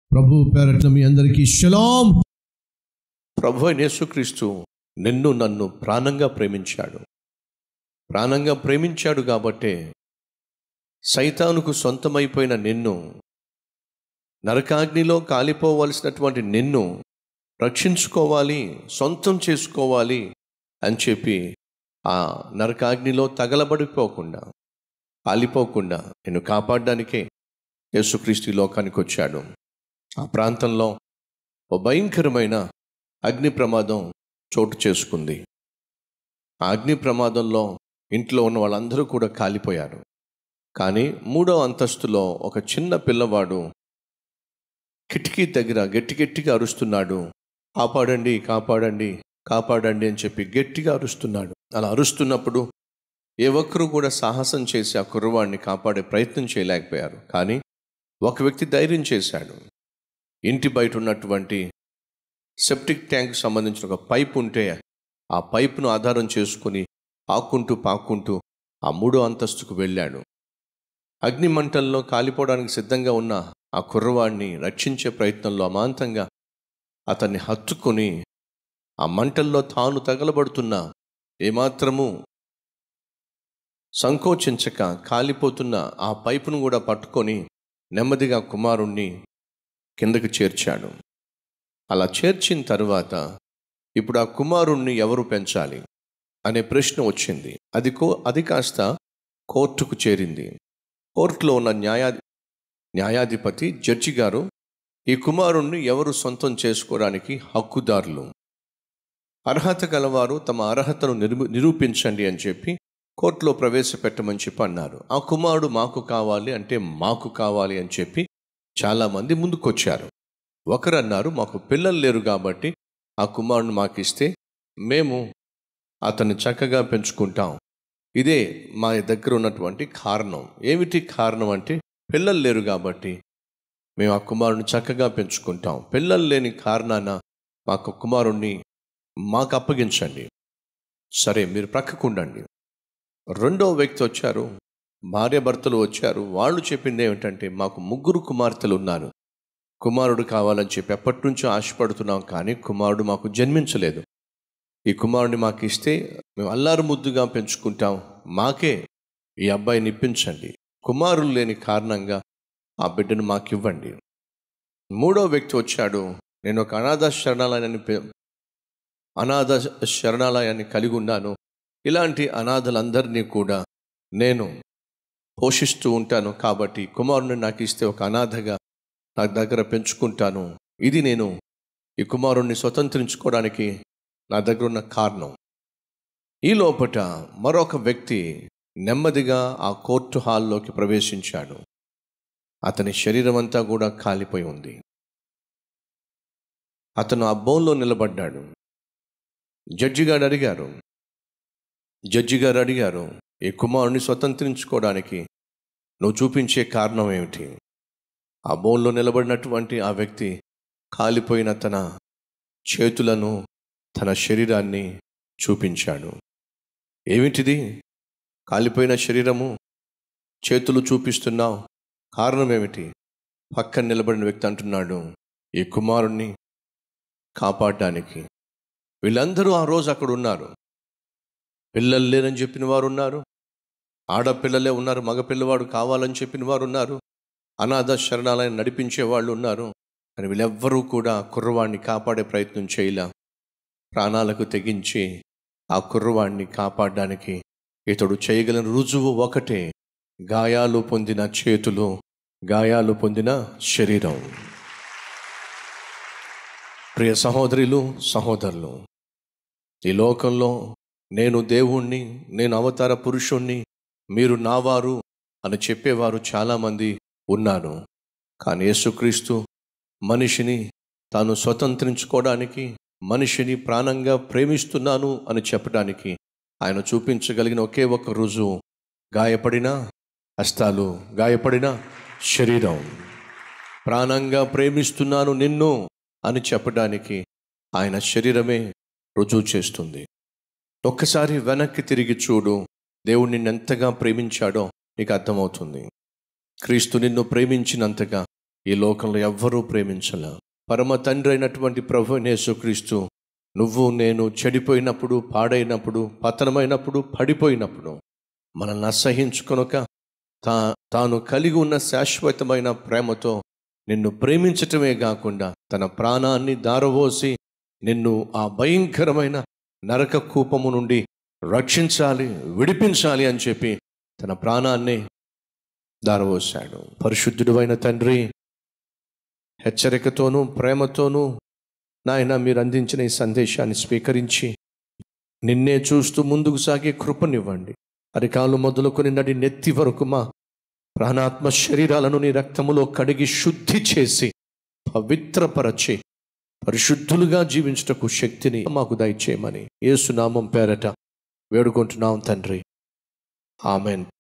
ప్రభు పేరట్ల మీ అందరికీ షలాం ప్రభు అయిన యేసుక్రీస్తు నిన్ను నన్ను ప్రాణంగా ప్రేమించాడు ప్రాణంగా ప్రేమించాడు కాబట్టే సైతానుకు సొంతమైపోయిన నిన్ను నరకాగ్నిలో కాలిపోవలసినటువంటి నిన్ను రక్షించుకోవాలి సొంతం చేసుకోవాలి అని చెప్పి ఆ నరకాగ్నిలో తగలబడిపోకుండా కాలిపోకుండా నిన్ను కాపాడడానికే యేసుక్రీస్తు ఈ లోకానికి వచ్చాడు ఆ ప్రాంతంలో ఓ భయంకరమైన అగ్ని ప్రమాదం చోటు చేసుకుంది ఆ అగ్ని ప్రమాదంలో ఇంట్లో ఉన్న వాళ్ళందరూ కూడా కాలిపోయారు కానీ మూడో అంతస్తులో ఒక చిన్న పిల్లవాడు కిటికీ దగ్గర గట్టి గట్టిగా అరుస్తున్నాడు కాపాడండి కాపాడండి కాపాడండి అని చెప్పి గట్టిగా అరుస్తున్నాడు అలా అరుస్తున్నప్పుడు ఏ ఒక్కరూ కూడా సాహసం చేసి ఆ కుర్రవాడిని కాపాడే ప్రయత్నం చేయలేకపోయారు కానీ ఒక వ్యక్తి ధైర్యం చేశాడు ఇంటి బయట ఉన్నటువంటి సెప్టిక్ ట్యాంక్ సంబంధించిన ఒక పైప్ ఉంటే ఆ పైపును ఆధారం చేసుకుని ఆక్కుంటూ పాక్కుంటూ ఆ మూడో అంతస్తుకు వెళ్ళాడు అగ్ని మంటల్లో కాలిపోవడానికి సిద్ధంగా ఉన్న ఆ కుర్రవాడిని రక్షించే ప్రయత్నంలో అమాంతంగా అతన్ని హత్తుకొని ఆ మంటల్లో తాను తగలబడుతున్న ఏమాత్రము సంకోచించక కాలిపోతున్న ఆ పైపును కూడా పట్టుకొని నెమ్మదిగా కుమారుణ్ణి కిందకు చేర్చాడు అలా చేర్చిన తర్వాత ఇప్పుడు ఆ కుమారుణ్ణి ఎవరు పెంచాలి అనే ప్రశ్న వచ్చింది అది కో అది కాస్త కోర్టుకు చేరింది కోర్టులో ఉన్న న్యాయా న్యాయాధిపతి జడ్జి గారు ఈ కుమారుణ్ణి ఎవరు సొంతం చేసుకోవడానికి హక్కుదారులు అర్హత గలవారు తమ అర్హతను నిరూ నిరూపించండి అని చెప్పి కోర్టులో ప్రవేశపెట్టమని చెప్పి అన్నారు ఆ కుమారుడు మాకు కావాలి అంటే మాకు కావాలి అని చెప్పి చాలామంది ముందుకొచ్చారు ఒకరు అన్నారు మాకు పిల్లలు లేరు కాబట్టి ఆ కుమారుని మాకు ఇస్తే మేము అతన్ని చక్కగా పెంచుకుంటాం ఇదే మా దగ్గర ఉన్నటువంటి కారణం ఏమిటి కారణం అంటే పిల్లలు లేరు కాబట్టి మేము ఆ కుమారుని చక్కగా పెంచుకుంటాం పిల్లలు లేని కారణాన మాకు కుమారుణ్ణి మాకు అప్పగించండి సరే మీరు ప్రక్కకుండండి రెండో వ్యక్తి వచ్చారు భార్య భర్తలు వచ్చారు వాళ్ళు చెప్పింది ఏమిటంటే మాకు ముగ్గురు కుమార్తెలు ఉన్నారు కుమారుడు కావాలని చెప్పి ఎప్పటి నుంచో ఆశపడుతున్నాం కానీ కుమారుడు మాకు జన్మించలేదు ఈ కుమారుడిని మాకు ఇస్తే మేము అల్లారు ముద్దుగా పెంచుకుంటాం మాకే ఈ అబ్బాయిని ఇప్పించండి కుమారులు లేని కారణంగా ఆ బిడ్డను మాకు ఇవ్వండి మూడో వ్యక్తి వచ్చాడు నేను ఒక అనాథ శరణాలయాన్ని పె- అనాథ శరణాలయాన్ని కలిగి ఉన్నాను ఇలాంటి అనాథలందరినీ కూడా నేను పోషిస్తూ ఉంటాను కాబట్టి కుమారుని నాకు ఇస్తే ఒక అనాథగా నా దగ్గర పెంచుకుంటాను ఇది నేను ఈ కుమారుణ్ణి స్వతంత్రించుకోవడానికి నా దగ్గర ఉన్న కారణం ఈ లోపట మరొక వ్యక్తి నెమ్మదిగా ఆ కోర్టు హాల్లోకి ప్రవేశించాడు అతని శరీరం అంతా కూడా కాలిపోయి ఉంది అతను ఆ బోన్లో నిలబడ్డాడు జడ్జి గారు అడిగారు జడ్జి గారు అడిగారు ఈ కుమారుని స్వతంత్రించుకోవడానికి నువ్వు చూపించే కారణం ఏమిటి ఆ బోన్లో నిలబడినటువంటి ఆ వ్యక్తి కాలిపోయిన తన చేతులను తన శరీరాన్ని చూపించాడు ఏమిటిది కాలిపోయిన శరీరము చేతులు చూపిస్తున్నావు కారణం ఏమిటి పక్కన నిలబడిన వ్యక్తి అంటున్నాడు ఈ కుమారుణ్ణి కాపాడడానికి వీళ్ళందరూ ఆ రోజు అక్కడ ఉన్నారు పిల్లలు లేరని చెప్పిన వారు ఉన్నారు ఆడపిల్లలే ఉన్నారు మగ పిల్లవాడు కావాలని చెప్పిన వారు ఉన్నారు అనాథ శరణాలయం నడిపించే వాళ్ళు ఉన్నారు కానీ వీళ్ళెవ్వరూ కూడా కుర్రవాడిని కాపాడే ప్రయత్నం చేయలే ప్రాణాలకు తెగించి ఆ కుర్రవాడిని కాపాడడానికి ఇతడు చేయగలిగిన రుజువు ఒకటే గాయాలు పొందిన చేతులు గాయాలు పొందిన శరీరం ప్రియ సహోదరులు సహోదరులు ఈ లోకంలో నేను దేవుణ్ణి నేను అవతార పురుషుణ్ణి మీరు నావారు అని చెప్పేవారు చాలామంది ఉన్నారు కానీ యేసుక్రీస్తు మనిషిని తాను స్వతంత్రించుకోవడానికి మనిషిని ప్రాణంగా ప్రేమిస్తున్నాను అని చెప్పడానికి ఆయన చూపించగలిగిన ఒకే ఒక రుజువు గాయపడిన హస్తాలు గాయపడిన శరీరం ప్రాణంగా ప్రేమిస్తున్నాను నిన్ను అని చెప్పడానికి ఆయన శరీరమే రుజువు చేస్తుంది ఒక్కసారి వెనక్కి తిరిగి చూడు దేవుడు నిన్ను ఎంతగా ప్రేమించాడో నీకు అర్థమవుతుంది క్రీస్తు నిన్ను ప్రేమించినంతగా ఈ లోకంలో ఎవ్వరూ ప్రేమించలే పరమ తండ్రి అయినటువంటి ప్రభు యేసుక్రీస్తు నువ్వు నేను చెడిపోయినప్పుడు పాడైనప్పుడు పతనమైనప్పుడు పడిపోయినప్పుడు మనల్ని అసహించుకొనక తా తాను కలిగి ఉన్న శాశ్వతమైన ప్రేమతో నిన్ను ప్రేమించటమే కాకుండా తన ప్రాణాన్ని దారవోసి నిన్ను ఆ భయంకరమైన నరక కూపము నుండి రక్షించాలి విడిపించాలి అని చెప్పి తన ప్రాణాన్ని దారవోశాడు పరిశుద్ధుడు తండ్రి హెచ్చరికతోనూ ప్రేమతోనూ నాయన మీరు అందించిన ఈ సందేశాన్ని స్వీకరించి నిన్నే చూస్తూ ముందుకు సాగే కృపనివ్వండి అరికాలు మొదలుకొని నడి నెత్తి వరకు మా ప్రాణాత్మ శరీరాలను నీ రక్తములో కడిగి శుద్ధి చేసి పవిత్రపరచి పరిశుద్ధులుగా జీవించుటకు శక్తిని మాకు దయచేయమని ఏసునామం పేరట వేడుకుంటున్నాం తండ్రి ఆమెన్